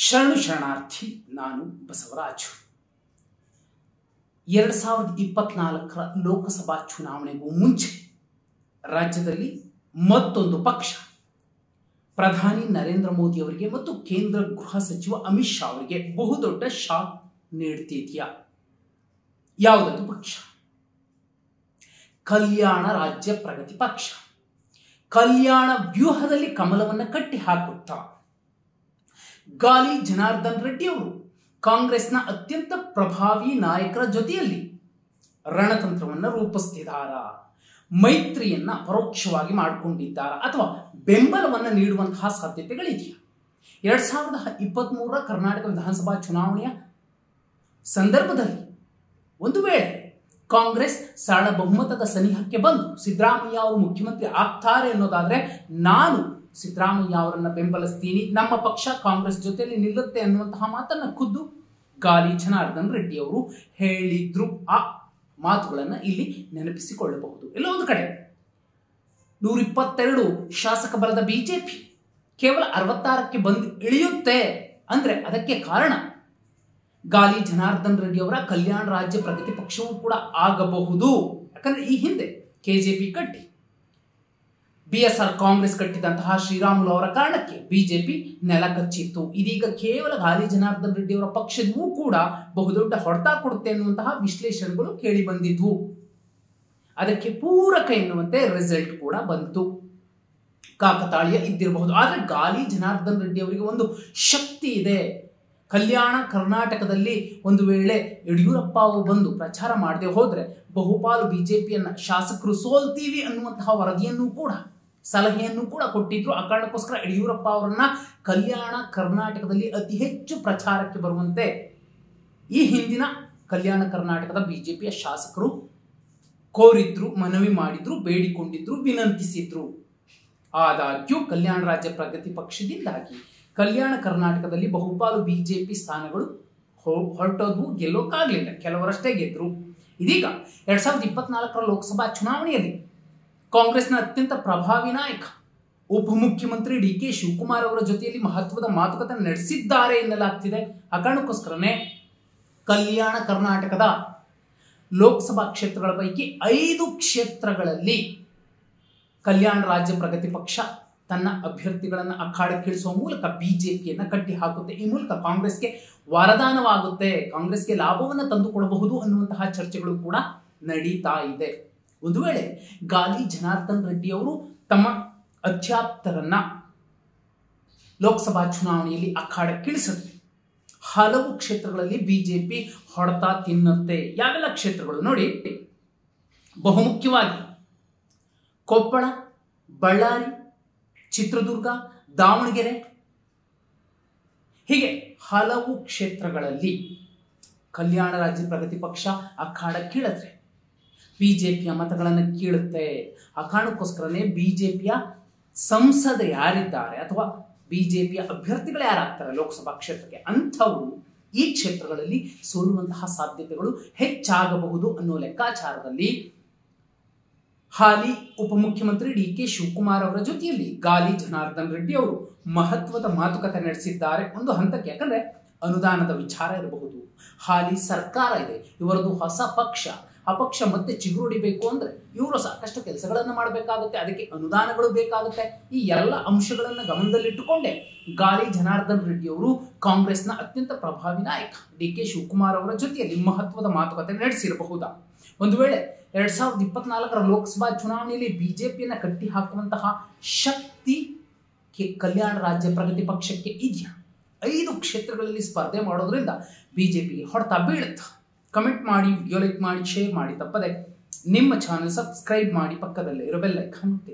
ಶರಣು ಶರಣಾರ್ಥಿ ನಾನು ಬಸವರಾಜು ಎರಡು ಸಾವಿರದ ಇಪ್ಪತ್ನಾಲ್ಕರ ಲೋಕಸಭಾ ಚುನಾವಣೆಗೂ ಮುಂಚೆ ರಾಜ್ಯದಲ್ಲಿ ಮತ್ತೊಂದು ಪಕ್ಷ ಪ್ರಧಾನಿ ನರೇಂದ್ರ ಮೋದಿ ಅವರಿಗೆ ಮತ್ತು ಕೇಂದ್ರ ಗೃಹ ಸಚಿವ ಅಮಿತ್ ಶಾ ಅವರಿಗೆ ಬಹುದೊಡ್ಡ ಶಾಕ್ ನೀಡ್ತಿದೆಯಾ ಯಾವುದದು ಪಕ್ಷ ಕಲ್ಯಾಣ ರಾಜ್ಯ ಪ್ರಗತಿ ಪಕ್ಷ ಕಲ್ಯಾಣ ವ್ಯೂಹದಲ್ಲಿ ಕಮಲವನ್ನು ಕಟ್ಟಿ ಹಾಕುತ್ತಾ ಗಾಲಿ ಜನಾರ್ದನ್ ರೆಡ್ಡಿ ಅವರು ಕಾಂಗ್ರೆಸ್ನ ಅತ್ಯಂತ ಪ್ರಭಾವಿ ನಾಯಕರ ಜೊತೆಯಲ್ಲಿ ರಣತಂತ್ರವನ್ನು ರೂಪಿಸ್ತಿದ್ದಾರ ಮೈತ್ರಿಯನ್ನ ಪರೋಕ್ಷವಾಗಿ ಮಾಡಿಕೊಂಡಿದ್ದಾರ ಅಥವಾ ಬೆಂಬಲವನ್ನು ನೀಡುವಂತಹ ಸಾಧ್ಯತೆಗಳಿದೆಯಾ ಎರಡ್ ಸಾವಿರದ ಇಪ್ಪತ್ತ್ ಮೂರರ ಕರ್ನಾಟಕ ವಿಧಾನಸಭಾ ಚುನಾವಣೆಯ ಸಂದರ್ಭದಲ್ಲಿ ಒಂದು ವೇಳೆ ಕಾಂಗ್ರೆಸ್ ಸರಳ ಬಹುಮತದ ಸನಿಹಕ್ಕೆ ಬಂದು ಸಿದ್ದರಾಮಯ್ಯ ಅವರು ಮುಖ್ಯಮಂತ್ರಿ ಆಗ್ತಾರೆ ಅನ್ನೋದಾದ್ರೆ ನಾನು ಸಿದ್ದರಾಮಯ್ಯ ಅವರನ್ನ ಬೆಂಬಲಿಸ್ತೀನಿ ನಮ್ಮ ಪಕ್ಷ ಕಾಂಗ್ರೆಸ್ ಜೊತೆಯಲ್ಲಿ ನಿಲ್ಲುತ್ತೆ ಅನ್ನುವಂತಹ ಮಾತನ್ನ ಖುದ್ದು ಗಾಲಿ ಜನಾರ್ದನ್ ರೆಡ್ಡಿ ಅವರು ಹೇಳಿದ್ರು ಆ ಮಾತುಗಳನ್ನು ಇಲ್ಲಿ ನೆನಪಿಸಿಕೊಳ್ಳಬಹುದು ಎಲ್ಲೋ ಒಂದು ಕಡೆ ನೂರ ಇಪ್ಪತ್ತೆರಡು ಶಾಸಕ ಬಲದ ಬಿಜೆಪಿ ಕೇವಲ ಅರವತ್ತಾರಕ್ಕೆ ಬಂದು ಇಳಿಯುತ್ತೆ ಅಂದ್ರೆ ಅದಕ್ಕೆ ಕಾರಣ ಗಾಲಿ ಜನಾರ್ದನ್ ರೆಡ್ಡಿ ಅವರ ಕಲ್ಯಾಣ ರಾಜ್ಯ ಪ್ರಗತಿ ಪಕ್ಷವೂ ಕೂಡ ಆಗಬಹುದು ಯಾಕಂದ್ರೆ ಈ ಹಿಂದೆ ಕೆಜೆಪಿ ಕಟ್ಟಿ ಬಿ ಎಸ್ ಆರ್ ಕಾಂಗ್ರೆಸ್ ಕಟ್ಟಿದಂತಹ ಶ್ರೀರಾಮುಲು ಅವರ ಕಾರಣಕ್ಕೆ ಬಿಜೆಪಿ ನೆಲ ಕಚ್ಚಿತ್ತು ಇದೀಗ ಕೇವಲ ಗಾಲಿ ಜನಾರ್ದನ್ ರೆಡ್ಡಿ ಅವರ ಪಕ್ಷದವೂ ಕೂಡ ಬಹುದೊಡ್ಡ ಹೊಡೆತ ಕೊಡುತ್ತೆ ಎನ್ನುವಂತಹ ವಿಶ್ಲೇಷಣೆಗಳು ಕೇಳಿ ಬಂದಿದ್ವು ಅದಕ್ಕೆ ಪೂರಕ ಎನ್ನುವಂತೆ ರಿಸಲ್ಟ್ ಕೂಡ ಬಂತು ಕಾಕತಾಳೀಯ ಇದ್ದಿರಬಹುದು ಆದರೆ ಗಾಲಿ ಜನಾರ್ದನ್ ರೆಡ್ಡಿ ಅವರಿಗೆ ಒಂದು ಶಕ್ತಿ ಇದೆ ಕಲ್ಯಾಣ ಕರ್ನಾಟಕದಲ್ಲಿ ಒಂದು ವೇಳೆ ಯಡಿಯೂರಪ್ಪ ಅವರು ಬಂದು ಪ್ರಚಾರ ಮಾಡದೆ ಹೋದ್ರೆ ಬಹುಪಾಲು ಬಿಜೆಪಿಯನ್ನ ಶಾಸಕರು ಸೋಲ್ತೀವಿ ಅನ್ನುವಂತಹ ವರದಿಯನ್ನು ಕೂಡ ಸಲಹೆಯನ್ನು ಕೂಡ ಕೊಟ್ಟಿದ್ರು ಆ ಕಾರಣಕ್ಕೋಸ್ಕರ ಯಡಿಯೂರಪ್ಪ ಅವರನ್ನ ಕಲ್ಯಾಣ ಕರ್ನಾಟಕದಲ್ಲಿ ಅತಿ ಹೆಚ್ಚು ಪ್ರಚಾರಕ್ಕೆ ಬರುವಂತೆ ಈ ಹಿಂದಿನ ಕಲ್ಯಾಣ ಕರ್ನಾಟಕದ ಬಿಜೆಪಿಯ ಶಾಸಕರು ಕೋರಿದ್ರು ಮನವಿ ಮಾಡಿದ್ರು ಬೇಡಿಕೊಂಡಿದ್ರು ವಿನಂತಿಸಿದ್ರು ಆದಾಗ್ಯೂ ಕಲ್ಯಾಣ ರಾಜ್ಯ ಪ್ರಗತಿ ಪಕ್ಷದಿಂದಾಗಿ ಕಲ್ಯಾಣ ಕರ್ನಾಟಕದಲ್ಲಿ ಬಹುಪಾಲು ಬಿಜೆಪಿ ಸ್ಥಾನಗಳು ಹೊರಟೋದ್ವು ಗೆಲ್ಲೋಕ್ಕಾಗಲಿಲ್ಲ ಕೆಲವರಷ್ಟೇ ಗೆದ್ರು ಇದೀಗ ಎರಡ್ ಸಾವಿರದ ಇಪ್ಪತ್ನಾಲ್ಕರ ಲೋಕಸಭಾ ಚುನಾವಣೆಯಲ್ಲಿ ಕಾಂಗ್ರೆಸ್ನ ಅತ್ಯಂತ ಪ್ರಭಾವಿ ನಾಯಕ ಉಪಮುಖ್ಯಮಂತ್ರಿ ಡಿ ಕೆ ಶಿವಕುಮಾರ್ ಅವರ ಜೊತೆಯಲ್ಲಿ ಮಹತ್ವದ ಮಾತುಕತೆ ನಡೆಸಿದ್ದಾರೆ ಎನ್ನಲಾಗ್ತಿದೆ ಆ ಕಾರಣಕ್ಕೋಸ್ಕರನೇ ಕಲ್ಯಾಣ ಕರ್ನಾಟಕದ ಲೋಕಸಭಾ ಕ್ಷೇತ್ರಗಳ ಪೈಕಿ ಐದು ಕ್ಷೇತ್ರಗಳಲ್ಲಿ ಕಲ್ಯಾಣ ರಾಜ್ಯ ಪ್ರಗತಿ ಪಕ್ಷ ತನ್ನ ಅಭ್ಯರ್ಥಿಗಳನ್ನು ಅಖಾಡಕ್ಕಿಳಿಸುವ ಮೂಲಕ ಬಿಜೆಪಿಯನ್ನು ಕಟ್ಟಿ ಹಾಕುತ್ತೆ ಈ ಮೂಲಕ ಕಾಂಗ್ರೆಸ್ಗೆ ವರದಾನವಾಗುತ್ತೆ ಕಾಂಗ್ರೆಸ್ಗೆ ಲಾಭವನ್ನು ತಂದುಕೊಡಬಹುದು ಅನ್ನುವಂತಹ ಚರ್ಚೆಗಳು ಕೂಡ ನಡೀತಾ ಇದೆ ಒಂದು ವೇಳೆ ಗಾಲಿ ಜನಾರ್ದನ್ ರೆಡ್ಡಿ ಅವರು ತಮ್ಮ ಅಧ್ಯಾಪ್ತರನ್ನ ಲೋಕಸಭಾ ಚುನಾವಣೆಯಲ್ಲಿ ಅಖಾಡಕ್ಕಿಳಿಸಿದ್ರೆ ಹಲವು ಕ್ಷೇತ್ರಗಳಲ್ಲಿ ಬಿಜೆಪಿ ಹೊಡೆತ ತಿನ್ನುತ್ತೆ ಯಾವೆಲ್ಲ ಕ್ಷೇತ್ರಗಳು ನೋಡಿ ಬಹುಮುಖ್ಯವಾಗಿ ಕೊಪ್ಪಳ ಬಳ್ಳಾರಿ ಚಿತ್ರದುರ್ಗ ದಾವಣಗೆರೆ ಹೀಗೆ ಹಲವು ಕ್ಷೇತ್ರಗಳಲ್ಲಿ ಕಲ್ಯಾಣ ರಾಜ್ಯ ಪ್ರಗತಿ ಪಕ್ಷ ಅಖಾಡ ಕೀಳಿದ್ರೆ ಬಿಜೆಪಿಯ ಮತಗಳನ್ನು ಕೀಳುತ್ತೆ ಆ ಕಾರಣಕ್ಕೋಸ್ಕರನೇ ಬಿಜೆಪಿಯ ಸಂಸದ ಯಾರಿದ್ದಾರೆ ಅಥವಾ ಬಿಜೆಪಿಯ ಅಭ್ಯರ್ಥಿಗಳು ಯಾರಾಗ್ತಾರೆ ಲೋಕಸಭಾ ಕ್ಷೇತ್ರಕ್ಕೆ ಅಂಥವರು ಈ ಕ್ಷೇತ್ರಗಳಲ್ಲಿ ಸೋಲುವಂತಹ ಸಾಧ್ಯತೆಗಳು ಹೆಚ್ಚಾಗಬಹುದು ಅನ್ನೋ ಲೆಕ್ಕಾಚಾರದಲ್ಲಿ ಹಾಲಿ ಉಪಮುಖ್ಯಮಂತ್ರಿ ಡಿ ಕೆ ಶಿವಕುಮಾರ್ ಅವರ ಜೊತೆಯಲ್ಲಿ ಗಾಲಿ ಜನಾರ್ದನ್ ರೆಡ್ಡಿ ಅವರು ಮಹತ್ವದ ಮಾತುಕತೆ ನಡೆಸಿದ್ದಾರೆ ಒಂದು ಹಂತಕ್ಕೆ ಯಾಕಂದ್ರೆ ಅನುದಾನದ ವಿಚಾರ ಇರಬಹುದು ಹಾಲಿ ಸರ್ಕಾರ ಇದೆ ಇವರದು ಹೊಸ ಪಕ್ಷ ಆ ಪಕ್ಷ ಮತ್ತೆ ಚಿಗುರೊಡಿಬೇಕು ಅಂದ್ರೆ ಇವರು ಸಾಕಷ್ಟು ಕೆಲಸಗಳನ್ನು ಮಾಡಬೇಕಾಗುತ್ತೆ ಅದಕ್ಕೆ ಅನುದಾನಗಳು ಬೇಕಾಗುತ್ತೆ ಈ ಎಲ್ಲ ಅಂಶಗಳನ್ನು ಗಮನದಲ್ಲಿಟ್ಟುಕೊಂಡೇ ಗಾಲಿ ಜನಾರ್ದನ್ ರೆಡ್ಡಿ ಅವರು ಕಾಂಗ್ರೆಸ್ನ ಅತ್ಯಂತ ಪ್ರಭಾವಿ ನಾಯಕ ಡಿ ಕೆ ಶಿವಕುಮಾರ್ ಅವರ ಜೊತೆಯಲ್ಲಿ ಮಹತ್ವದ ಮಾತುಕತೆ ನಡೆಸಿರಬಹುದಾ ಒಂದು ವೇಳೆ ಎರಡ್ ಸಾವಿರದ ಇಪ್ಪತ್ನಾಲ್ಕರ ಲೋಕಸಭಾ ಚುನಾವಣೆಯಲ್ಲಿ ಬಿಜೆಪಿಯನ್ನು ಕಟ್ಟಿ ಹಾಕುವಂತಹ ಶಕ್ತಿ ಕಲ್ಯಾಣ ರಾಜ್ಯ ಪ್ರಗತಿ ಪಕ್ಷಕ್ಕೆ ಇದೆಯಾ ಐದು ಕ್ಷೇತ್ರಗಳಲ್ಲಿ ಸ್ಪರ್ಧೆ ಮಾಡೋದ್ರಿಂದ ಬಿಜೆಪಿಗೆ ಹೊಡೆತ ಬೀಳುತ್ತಾ ಕಮೆಂಟ್ ಮಾಡಿ ವಿಡಿಯೋ ಲೈಕ್ ಮಾಡಿ ಶೇರ್ ಮಾಡಿ ತಪ್ಪದೆ ನಿಮ್ಮ ಚಾನಲ್ ಸಬ್ಸ್ಕ್ರೈಬ್ ಮಾಡಿ ಪಕ್ಕದಲ್ಲೇ ಇರೋ ಬೆಲ್ ಐಕಾನ್